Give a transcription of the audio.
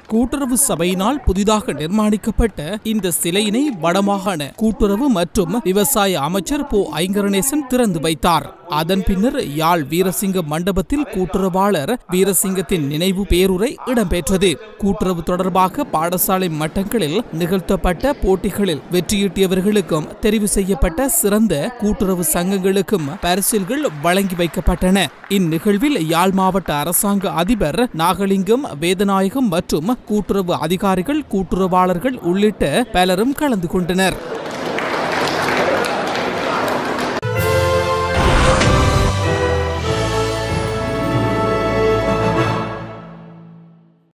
கூட்டுறவு சபையினால் புதிதாக நிர்மாணிக்கப்பட்ட இந்த சிலையினை வடமாகாண கூட்டுறவு மற்றும் விவசாய அமைச்சர் போ ஐங்கரநேசன் திறந்து வைத்தார் அதன் பின்னர் யாழ் வீரசிங்க மண்டபத்தில் கூட்டுறவாளர் வீரசிங்கத்தின் நினைவு பேருரை இடம்பெற்றது கூட்டுறவு தொடர்பாக பாடசாலை மட்டங்களில் நிகழ்த்தப்பட்ட போட்டிகளில் வெற்றியீட்டியவர்களுக்கும் தெரிவு செய்யப்பட்ட சிறந்த கூட்டுறவு சங்கங்களுக்கும் பரிசில்கள் வழங்கி வைக்கப்பட்டன இந்நிகழ்வில் யாழ் மாவட்ட அரசாங்க அதிபர் நாகலிங்கம் வேதநாயகம் மற்றும் கூட்டுறவு அதிகாரிகள் கூட்டுறவாளர்கள் உள்ளிட்ட பலரும் கலந்து கொண்டனர்